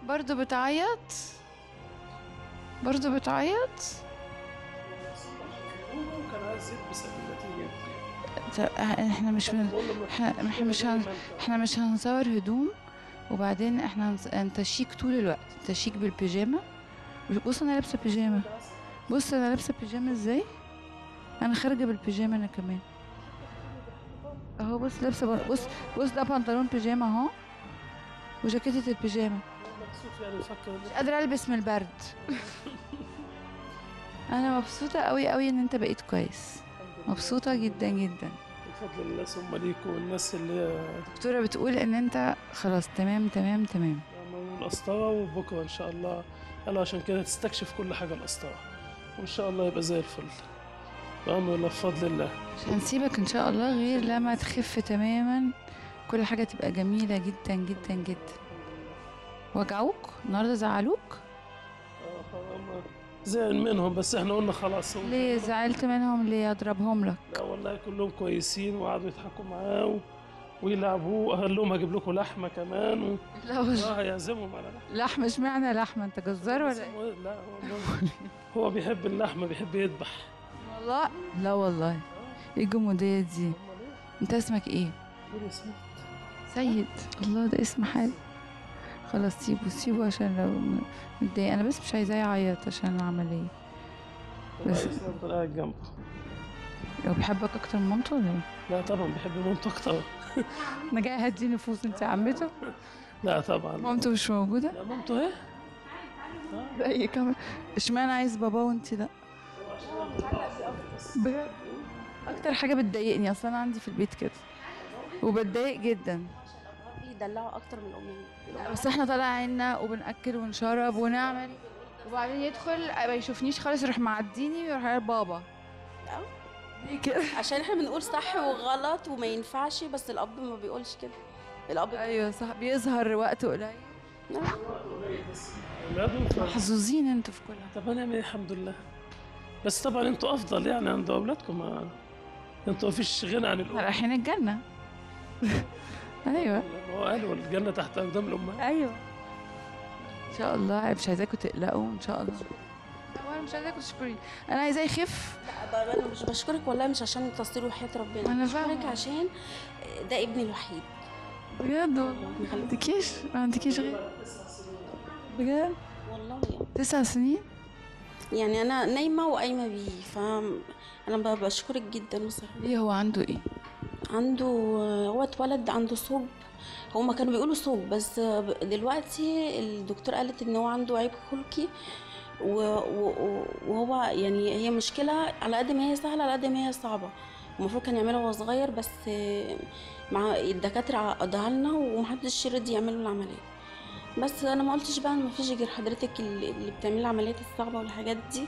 برضو بتعيط برضو بتعيط كان عايز يلبس قبل ما تيجي طب احنا مش من... بقول له ما احنا تجيش احنا مش هن... زي ما أنت. احنا مش هنصور هدوم وبعدين احنا هنص... انت شيك طول الوقت انت شيك بالبيجامه بص انا لابسه بيجامه بص انا لابسه بيجامه ازاي انا خارجه بالبيجامه انا كمان اهو بص لابسه ب- بص بص ده بنطلون بيجامه اهو وجاكيتة البيجامه مكسوف يعني يفكر مش قادره البس من البرد انا مبسوطه قوي قوي ان انت بقيت كويس مبسوطه جدا جدا بفضل الله ثم ليكم والناس اللي هي الدكتوره بتقول ان انت خلاص تمام تمام تمام يعملوا القسطرة وبكرة إن شاء الله قالوا عشان كده تستكشف كل حاجة القسطرة وإن شاء الله يبقى زي الفل بأمر الله بفضل الله مش هنسيبك ان شاء الله غير لما تخف تماما كل حاجه تبقى جميله جدا جدا جدا وجعوك النهارده زعلوك آه، هم زعل منهم بس احنا قلنا خلاص هم ليه زعلت منهم ليه اضربهم لك لا والله كلهم كويسين وقعدوا يضحكوا معاه و... ويلعبوه قال لهم هجيب لكم لحمه كمان و... لا وش- اه هيعزمهم على لحمه لحمه اشمعنى لحمه انت جزار بس ولا ايه هو- لا هو هو بيحب اللحمه بيحب يذبح والله لا والله ايه الجموديه دي انت اسمك ايه قول يا سيدي. سيد الله ده اسم حلو خلاص سيبه سيبه عشان لو م- متضايق انا بس مش عايزاه يعيط عشان العمليه بس- بس افضل قاعد جنبه هو بيحبك اكتر من مامته ولا ايه لا طبعا بيحب مامته اكتر انا جاي اهدي نفوس انت عمته لا طبعا مامته مش موجوده لا مامته اهي اي كمان اشمعنى عايز بابا وانت لا بجد اكتر حاجه بتضايقني اصلا انا عندي في البيت كده وبتضايق جدا يدلعوا اكتر من الامين بس احنا طالع عنا وبناكل ونشرب ونعمل وبعدين يدخل ما يشوفنيش خالص يروح معديني ويروح قايل بابا ليه كده عشان احنا بنقول صح وغلط وما ينفعش بس الاب ما بيقولش كده الاب ايوه صح بيظهر وقت قليل اولاده ف- محظوظين انتوا في كل حاجه طب هنعمل ايه الحمد لله بس طبعا انتوا افضل يعني عند اولادكم ما انتوا مفيش غنى عن احنا الام رايحين الجنه ايوه هو قالوا الجنه تحت اقدام الامهات ايوه ان شاء الله مش عايزاكم تقلقوا ان شاء الله هو انا مش عايزاكم تشكري انا عايزاه يخف لا انا مش بشكرك والله مش عشان التصوير وحياة ربنا أنا بشكرك فاهمة. عشان ده ابني الوحيد بجد والله ما عندكيش ما عندكيش غير بجد والله يعني. تسع سنين يعني انا نايمه وقايمه بيه فانا ب- بشكرك جدا بصراحه ليه هو عنده ايه عنده هو اتولد عنده ثقب هما كانوا بيقولوا ثقب بس دلوقتي الدكتور قالت ان هو عنده عيب خلقي و- و- وهو يعني هي مشكلة على قد ما هي سهلة على قد ما هي صعبة المفروض كان يعملها وهو صغير بس مع الدكاترة عقدها لنا ومحدش رضي يعمل له العملية بس انا ما قلتش بقى ان مفيش غير حضرتك اللي اللي بتعملي العمليات الصعبة والحاجات دي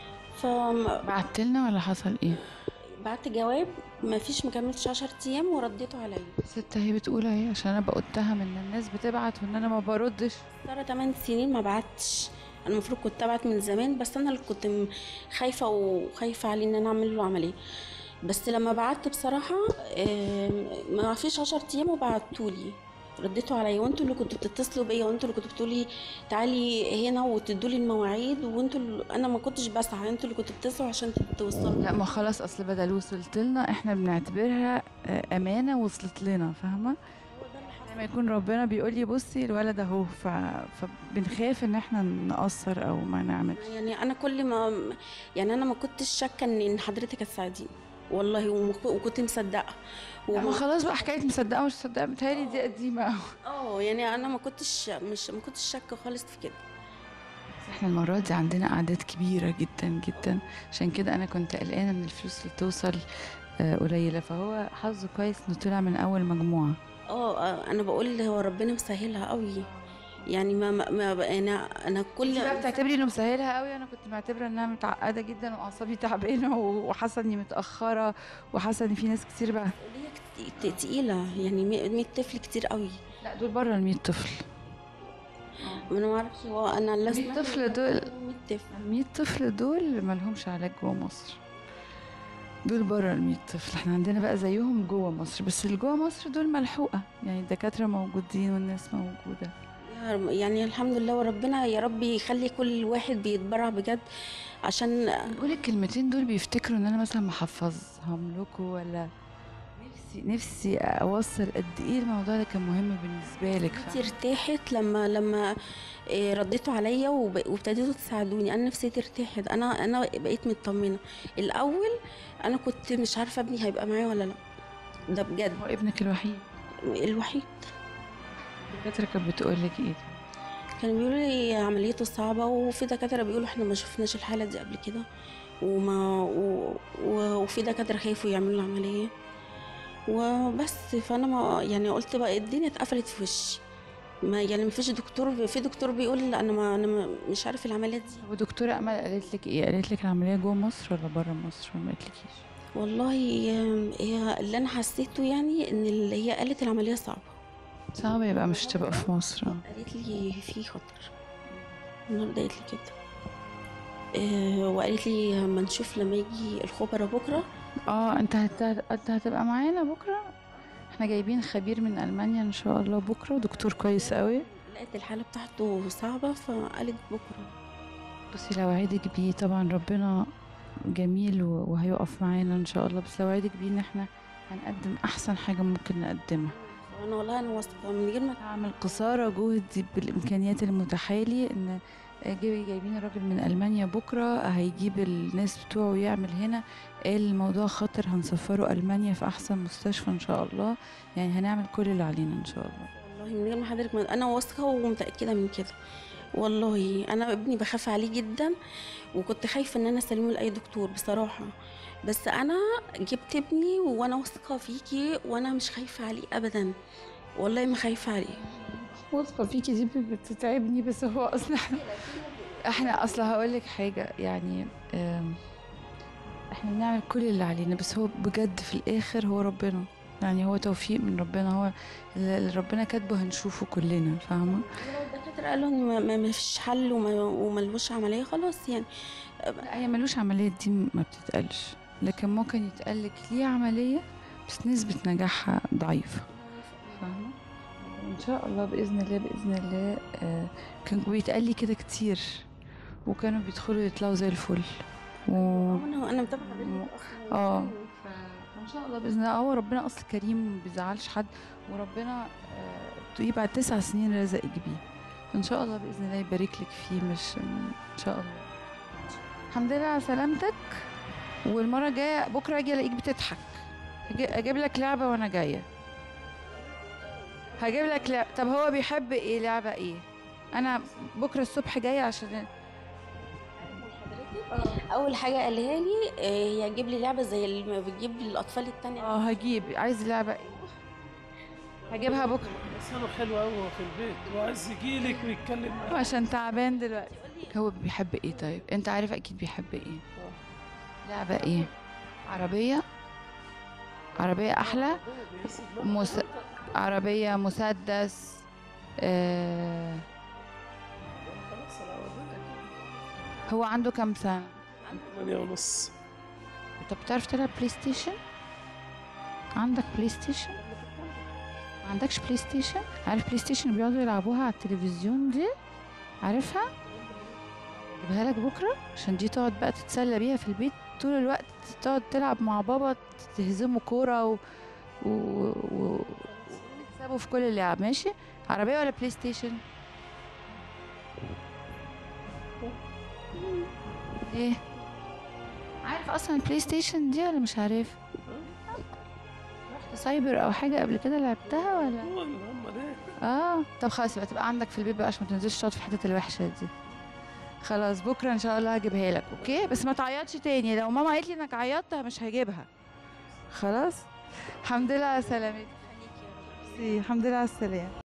فبعت بعتلنا ولا حصل ايه جواب مفيش مكملش عشر ايام ورديته عليا ست هي بتقول اهي عشان انا بقتهم ان الناس بتبعت وان انا ما بردش صار 8 سنين ما بعتش انا المفروض كنت ابعت من زمان بس انا اللي كنت م- خايفه وخايفه عليه ان انا اعمل له عمليه بس لما بعت بصراحه آم، ما فيش 10 ايام وبعتولي رديتوا عليا وانتوا اللي كنتوا بتتصلوا بيا وانتوا اللي كنتوا بتقولي تعالي هنا وتدوا لي المواعيد وانتوا اللي انا ما كنتش بسعى انتوا اللي كنتوا بتسعوا عشان توصلوا لا ما خلاص اصل بدل وصلت لنا احنا بنعتبرها آه، امانه وصلت لنا فاهمه زي ما يكون ربنا بيقول لي بصي الولد اهو ف... فبنخاف ان احنا نقصر او ما نعمل يعني انا كل ما يعني انا ما كنتش شاكه ان إن حضرتك هتساعديني والله وم- وكنت مصدقه لا ما وما- خلاص بقى حكايه مصدقه ومش مصدقه بتهيألي دي قديمه قوي اه يعني انا ما كنتش مش ما كنتش شاكه خالص في كده احنا المرة دي عندنا أعداد كبيرة جدا جدا عشان كده أنا كنت قلقانة إن الفلوس اللي توصل آه، قليلة فهو حظه كويس إنه طلع من أول مجموعة اه آه، انا بقول هو ربنا مسهلها قوي يعني ما ما, ما انا انا كل انت بقى بتعتبري إنه مسهلها قوي أنا كنت معتبرة إنها متعقدة جدا وأعصابي تعبانة وحاسة إني متأخرة وحاسة إن في ناس كتير بقى مسؤولية كت- تقيله يعني 100 طفل كتير قوي لا دول بره ال 100 طفل ما انا ما اعرفش هو انا اللي 100 سمعت طفل إن دول 100 طفل ال 100 طفل دول مالهمش علاج جوه مصر دول بره ال 100 طفل احنا عندنا بقى زيهم جوه مصر بس اللي جوه مصر دول ملحوقه يعني الدكاتره موجودين والناس موجوده يا رب- يعني الحمد لله وربنا يا رب يخلي كل واحد بيتبرع بجد عشان بقول الكلمتين دول بيفتكروا ان انا مثلا محفظهم لكم ولا نفسي نفسي اوصل قد ايه الموضوع ده كان مهم بالنسبه لك انت فاهمة؟ ارتاحت لما لما آه، رديتوا عليا وب- وابتديتوا تساعدوني انا نفسيتي ارتاحت انا انا بقيت مطمنه الاول انا كنت مش عارفه ابني هيبقى معايا ولا لا ده بجد هو ابنك الوحيد الوحيد الدكاتره كانت بتقول لك ايه كانوا بيقولوا لي عمليته صعبة وفي دكاترة بيقولوا احنا ما شفناش الحالة دي قبل كده وما و... و... وفي دكاترة خايفوا يعملوا العملية وبس فانا ما يعني قلت بقى الدنيا اتقفلت في وشي ما يعني ما فيش دكتور في دكتور بيقول انا ما انا ما- مش عارف العمليات دي طب ودكتوره امل قالت لك ايه قالت لك العمليه جوه مصر ولا بره مصر ولا ما قالتلكيش والله هي هي اللي انا حسيته يعني ان اللي هي قالت العملية صعبة صعب يبقى مش تبقى في مصر آه. قالت لي في خطر النهارده قالت لي كده آه وقالت لي اما نشوف لما يجي الخبراء بكره اه انت هت... انت هتبقى معانا بكره احنا جايبين خبير من المانيا ان شاء الله بكره دكتور كويس قوي لقيت الحاله بتاعته صعبه فقالت بكره بصي لو وعدك بيه طبعا ربنا جميل و- وهيقف معانا ان شاء الله بس لو وعدك بيه ان احنا هنقدم احسن حاجه ممكن نقدمها انا والله انا واثقه من غير ما هعمل قصارى جهدي بالامكانيات المتاحه لي ان جاي- جايبين الراجل من المانيا بكره هيجيب الناس بتوعه يعمل هنا قال الموضوع خطر هنسفره المانيا في احسن مستشفى ان شاء الله يعني هنعمل كل اللي علينا ان شاء الله والله من غير ما حضرتك ما انا واثقه ومتاكده من كده والله انا ابني بخاف عليه جدا وكنت خايفه ان انا اسلمه لاي دكتور بصراحه بس انا جبت ابني وانا واثقه فيكي وانا مش خايفه عليه ابدا والله ما خايفه عليه واثقه فيكي دي بتتعبني بس هو اصلا احنا احنا اصلا هقول لك حاجه يعني آم، احنا بنعمل كل اللي علينا بس هو بجد في الاخر هو ربنا يعني هو توفيق من ربنا هو اللي ربنا كاتبه هنشوفه كلنا فاهمه لو الدكاتره قالوا ان ما- ما ما فيش حل وما وملوش عمليه خلاص يعني لا هي ملوش عملية دي ما بتتقالش لكن ممكن يتقالك ليه عملية بس نسبة نجاحها ضعيفة فاهمة ان شاء الله باذن الله باذن الله آه كان بيتقال لي كده كتير وكانوا بيدخلوا يطلعوا زي الفل و... انا انا متابعه حضرتك اصلا اه فان شاء الله باذن الله هو ربنا اصل كريم ما بيزعلش حد وربنا آه يبعد تسع سنين رزق يجيبيه ان شاء الله باذن الله يبارك لك فيه مش ان شاء الله الحمد لله على سلامتك والمره الجايه بكره اجي الاقيك بتضحك أجي- اجيب لك لعبه وانا جايه هجيب لك لعبه طب هو بيحب ايه لعبه ايه انا بكره الصبح جايه عشان اول حاجه قالها لي آه، هي هتجيب لي لعبه زي اللي ما بتجيب للاطفال التانية اه هجيب عايز لعبه ايه هجيبها بكره لسانه حلو قوي وهو في البيت وعايز يجيلك ويتكلم معاك عشان تعبان دلوقتي هو بيحب ايه طيب انت عارف اكيد بيحب ايه لعبة ايه عربية عربية احلى مس... عربية مسدس آه... خلاص انا هوريك هو عنده كام سنة ثمانية ونص طب بتعرف تلعب بلاي ستيشن عندك بلاي ستيشن ما عندكش بلاي ستيشن عارف بلاي ستيشن بيقعدوا يلعبوها على التلفزيون دي عارفها اجيبها لك بكره عشان دي تقعد بقى تتسلى بيها في البيت طول الوقت تقعد تلعب مع بابا تهزموا كوره و... و... و... وتكسبوا في كل اللعب ماشي عربيه ولا بلاي ستيشن ايه عارف اصلا البلاي ستيشن دي ولا مش عارف رحت سايبر او حاجه قبل كده لعبتها ولا هو اللي هم ده اه طب خلاص يبقى تبقى عندك في البيت بقى عشان ما تنزلش تقعد في الحتت الوحشه دي خلاص بكره ان شاء الله هجيبها لك اوكي بس ما تعيطش تاني لو ماما قالت لي انك عيطت مش هجيبها خلاص الحمد لله على سلامتك الحمد لله على السلامه